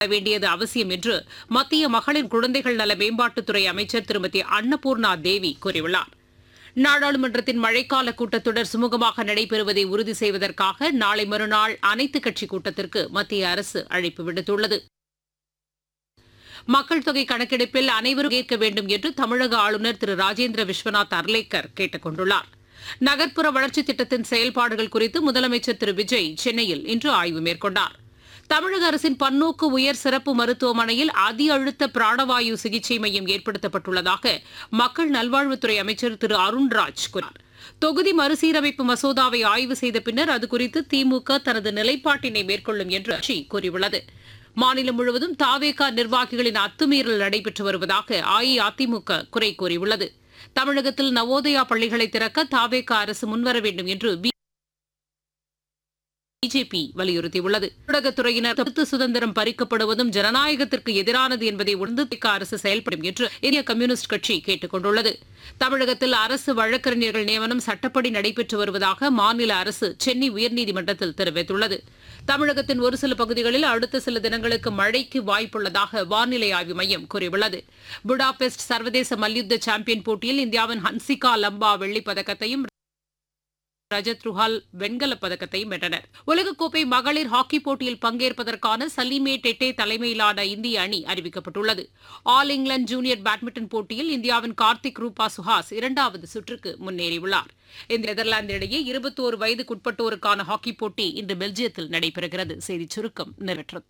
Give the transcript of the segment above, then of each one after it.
வேண்டியது அவசியம் என்று மத்திய மகளிர் குழந்தைகள் நல மேம்பாட்டுத்துறை அமைச்சர் திருமதி அன்னபூர்ணா தேவி கூறியுள்ளார் நாடாளுமன்றத்தின் மழைக்கால கூட்டத்தொடர் சுமூகமாக நடைபெறுவதை உறுதி செய்வதற்காக நாளை மறுநாள் அனைத்துக் கட்சி கூட்டத்திற்கு மத்திய அரசு அழைப்பு விடுத்துள்ளது மக்கள் தொகை கணக்கெடுப்பில் அனைவரும் ஏற்க வேண்டும் என்று தமிழக ஆளுநர் திரு ராஜேந்திர விஸ்வநாத் அர்லேக்கர் கேட்டுக் கொண்டுள்ளார் நகர்ப்புற வளர்ச்சித் திட்டத்தின் செயல்பாடுகள் குறித்து முதலமைச்சர் திரு விஜய் சென்னையில் இன்று ஆய்வு மேற்கொண்டார் தமிழக அரசின் பன்னோக்கு உயர் சிறப்பு மருத்துவமனையில் அதி அழுத்த பிராணவாயு சிகிச்சை மையம் ஏற்படுத்தப்பட்டுள்ளதாக மக்கள் நல்வாழ்வுத்துறை அமைச்சர் திரு அருண்ராஜ் கூறினார் தொகுதி மறுசீரமைப்பு மசோதாவை ஆய்வு செய்த பின்னர் அது குறித்து திமுக தனது நிலைப்பாட்டினை மேற்கொள்ளும் என்று கட்சி கூறியுள்ளது மாநிலம் முழுவதும் தாவேகா நிர்வாகிகளின் அத்துமீறல் நடைபெற்று வருவதாக அஇஅதிமுக குறை கூறியுள்ளது தமிழகத்தில் நவோதயா பள்ளிகளை திறக்க தாவேகா அரசு முன்வர வேண்டும் என்று பிஜேபி வலியுறுத்தியுள்ளது ஊடகத்துறையினர் கருத்து சுதந்திரம் பறிக்கப்படுவதும் ஜனநாயகத்திற்கு எதிரானது என்பதை உணர்ந்து திக அரசு செயல்படும் என்று இந்திய கம்யூனிஸ்ட் கட்சி கேட்டுக் கொண்டுள்ளது தமிழகத்தில் அரசு வழக்கறிஞர்கள் நியமனம் சட்டப்படி நடைபெற்று வருவதாக மாநில அரசு சென்னை உயர்நீதிமன்றத்தில் தெரிவித்துள்ளது தமிழகத்தின் ஒரு சில பகுதிகளில் அடுத்த சில தினங்களுக்கு மழைக்கு வாய்ப்புள்ளதாக வானிலை ஆய்வு மையம் கூறியுள்ளது புடாபெஸ்ட் சர்வதேச மல்யுத்த சாம்பியன் போட்டியில் இந்தியாவின் ஹன்சிகா லம்பா வெள்ளிப் பதக்கத்தையும் ரஜத் ருஹால் வெண்கலப் பதக்கத்தையும் வென்றனர் உலகக்கோப்பை மகளிர் ஹாக்கி போட்டியில் பங்கேற்பதற்கான சலீமே டெட்டே தலைமையிலான இந்திய அணி அறிவிக்கப்பட்டுள்ளது ஆல் இங்கிலாந்து ஜூனியர் பேட்மிண்டன் போட்டியில் இந்தியாவின் கார்த்திக் ரூபா சுஹாஸ் இரண்டாவது சுற்றுக்கு முன்னேறியுள்ளார் இந்த நெதர்லாந்து இடையே இருபத்தோரு வயதுக்குட்பட்டோருக்கான ஹாக்கி போட்டி இன்று பெல்ஜியத்தில் நடைபெறுகிறது செய்திச் சுருக்கம் நிறைவேற்றது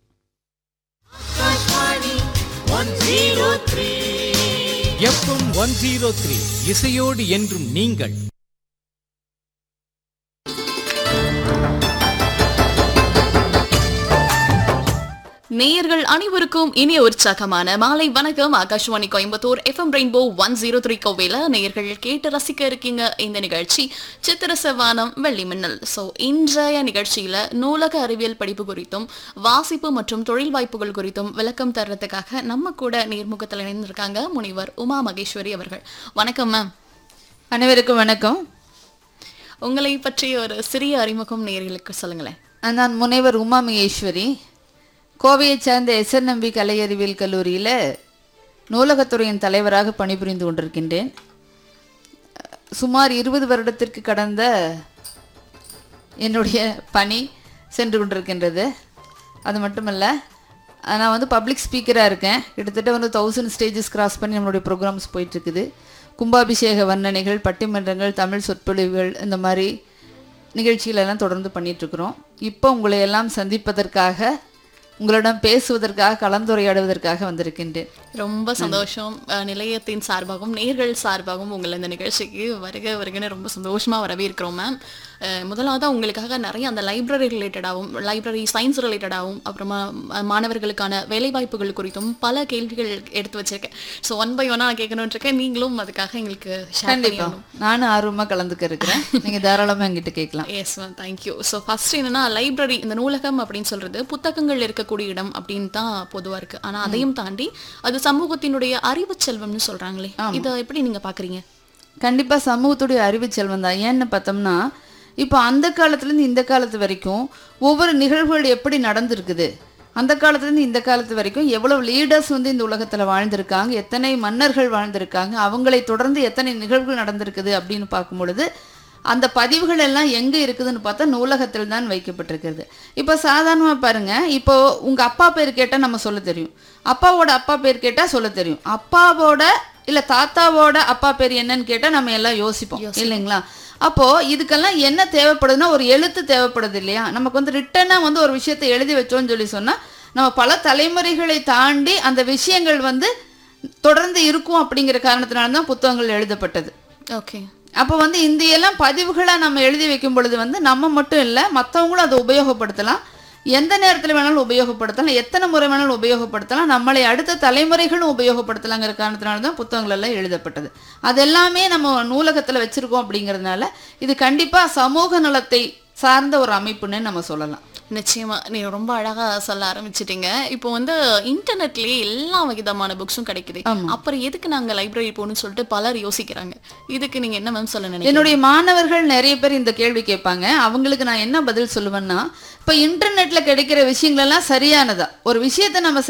எஃப்எம் ஒன் ஜீரோ த்ரீ இசையோடு என்றும் நீங்கள் நேயர்கள் அனைவருக்கும் இனிய உற்சாகமான மாலை வணக்கம் Akashvani Coimbatore FM Rainbow one zero three கோவையில் நேயர்கள் கேட்டு ரசிக்க இருக்கீங்க இந்த நிகழ்ச்சி சித்திர செவ்வானம் வெள்ளி மின்னல் ஸோ இன்றைய நிகழ்ச்சியில் நூலக அறிவியல் படிப்பு குறித்தும் வாசிப்பு மற்றும் தொழில் வாய்ப்புகள் குறித்தும் விளக்கம் தர்றதுக்காக நம்ம கூட நேர்முகத்தில் இணைந்திருக்காங்க முனைவர் உமா மகேஸ்வரி அவர்கள் வணக்கம் மேம் அனைவருக்கும் வணக்கம் உங்களை பற்றி ஒரு சிறிய அறிமுகம் நேயர்களுக்கு சொல்லுங்களேன் நான் முனைவர் உமா மகேஸ்வரி கோவையைச் சேர்ந்த எஸ்என்எம்பி கலை அறிவியல் கல்லூரியில் நூலகத்துறையின் தலைவராக பணிபுரிந்து கொண்டிருக்கின்றேன் சுமார் இருபது வருடத்திற்கு கடந்த என்னுடைய பணி சென்று கொண்டிருக்கின்றது அது மட்டுமல்ல நான் வந்து பப்ளிக் ஸ்பீக்கராக இருக்கேன் கிட்டத்தட்ட வந்து தௌசண்ட் ஸ்டேஜஸ் கிராஸ் பண்ணி நம்மளுடைய ப்ரோக்ராம்ஸ் போயிட்டுருக்குது கும்பாபிஷேக வர்ணனைகள் பட்டிமன்றங்கள் தமிழ் சொற்பொழிவுகள் இந்த மாதிரி நிகழ்ச்சிகளெல்லாம் தொடர்ந்து பண்ணிகிட்ருக்குறோம் இப்போ உங்களை எல்லாம் சந்திப்பதற்காக உங்களிடம் பேசுவதற்காக கலந்துரையாடுவதற்காக வந்திருக்கின்றேன் ரொம்ப சந்தோஷம் அஹ், நிலையத்தின் சார்பாகவும் நேர்கள் சார்பாகவும் உங்களை இந்த நிகழ்ச்சிக்கு வருக வருகன்னு ரொம்ப சந்தோஷமா வரவேற்கிறோம் மேம் அஹ், முதலாவதா உங்களுக்காக நிறைய அந்த லைப்ரரி ரிலேட்டடாகவும் லைப்ரரி சயின்ஸ் ரிலேட்டடாகவும் அப்புறமா அஹ், மாணவர்களுக்கான வேலைவாய்ப்புகள் குறித்தும் பல கேள்விகள் எடுத்து வச்சிருக்கேன் ஸோ ஒன் பை ஒன்னா கேட்கணும்னு இருக்கேன் நீங்களும் அதுக்காக எங்களுக்கு ஷேர் கண்டிப்பா நானும் ஆர்வமாக கலந்துக்க இருக்கிறேன் நீங்கள் தாராளமாக என்கிட்ட கேட்கலாம் yes ma'am thank you so first என்னன்னா லைப்ரரி இந்த நூலகம் அப்படின்னு சொல்றது புத்தகங்கள் இருக்கக்கூடிய இடம் அப்படின்னு தான் பொதுவா இருக்கு ஆனா அதையும் தாண்டி அது சமூகத்தினுடைய அறிவு செல்வம்னு சொல்றாங்களே இதை எப்படி நீங்க பாக்குறீங்க கண்டிப்பாக சமூகத்துடைய அறிவு செல்வம் தான் ஏன்னு பார்த்தோம்னா இப்போ அந்த காலத்துலேருந்து இந்த காலத்து வரைக்கும் ஒவ்வொரு நிகழ்வுகள் எப்படி நடந்திருக்குது அந்த காலத்துலேருந்து இந்த காலத்து வரைக்கும் எவ்வளவு லீடர்ஸ் வந்து இந்த உலகத்தில் வாழ்ந்திருக்காங்க எத்தனை மன்னர்கள் வாழ்ந்திருக்காங்க அவங்களை தொடர்ந்து எத்தனை நிகழ்வுகள் நடந்திருக்குது அப்படின்னு பார்க்கும் பொழுது அந்த பதிவுகள் எல்லாம் எங்கே இருக்குதுன்னு பார்த்தா நூலகத்தில் தான் வைக்கப்பட்டிருக்கிறது இப்போ சாதாரணமாக பாருங்க இப்போ உங்கள் அப்பா பேர் கேட்டால் நம்ம சொல்ல தெரியும் அப்பாவோட அப்பா பேர் கேட்டால் சொல்ல தெரியும் அப்பாவோட இல்லை தாத்தாவோட அப்பா பேர் என்னன்னு கேட்டால் நம்ம எல்லாம் யோசிப்போம் இல்லைங்களா அப்போ இதுக்கெல்லாம் என்ன தேவைப்படுதுன்னா ஒரு எழுத்து தேவைப்படுது இல்லையா நமக்கு வந்து ரிட்டனாக வந்து ஒரு விஷயத்தை எழுதி வச்சோம்னு சொல்லி சொன்னா நம்ம பல தலைமுறைகளை தாண்டி அந்த விஷயங்கள் வந்து தொடர்ந்து இருக்கும் அப்படிங்கிற காரணத்தினால தான் புத்தகங்கள் எழுதப்பட்டது ஓகே அப்போ வந்து இந்த எல்லாம் பதிவுகளாக நம்ம எழுதி வைக்கும் பொழுது வந்து நம்ம மட்டும் இல்லை மற்றவங்களும் அதை உபயோகப்படுத்தலாம் எந்த நேரத்தில் வேணாலும் உபயோகப்படுத்தலாம் எத்தனை முறை வேணாலும் உபயோகப்படுத்தலாம் நம்மளை அடுத்த தலைமுறைகளும் உபயோகப்படுத்தலாங்கிற காரணத்தினால தான் புத்தகங்கள் எல்லாம் எழுதப்பட்டது அது எல்லாமே நம்ம நூலகத்தில் வச்சுருக்கோம் அப்படிங்கிறதுனால இது கண்டிப்பாக சமூக நலத்தை சார்ந்த ஒரு அமைப்புன்னு நம்ம சொல்லலாம் நிச்சயமா நீங்க ரொம்ப அழகா சொல்ல ஆரம்பிச்சிட்டீங்க இப்போ வந்து இன்டர்நெட்லயே எல்லா விதமான புக்ஸும் கிடைக்குது அப்புறம் எதுக்கு நாங்க லைப்ரரி போகணும்னு சொல்லிட்டு பலர் யோசிக்கிறாங்க இதுக்கு நீங்க என்ன மேம் சொல்ல நினைக்கிறீங்க என்னுடைய மாணவர்கள் நிறைய பேர் இந்த கேள்வி கேட்பாங்க அவங்களுக்கு நான் என்ன பதில் சொல்லுவேன்னா இப்போ இன்டர்நெட்ல கிடைக்கிற விஷயங்கள் எல்லாம் சரியானதா ஒரு விஷயத்தை நம்ம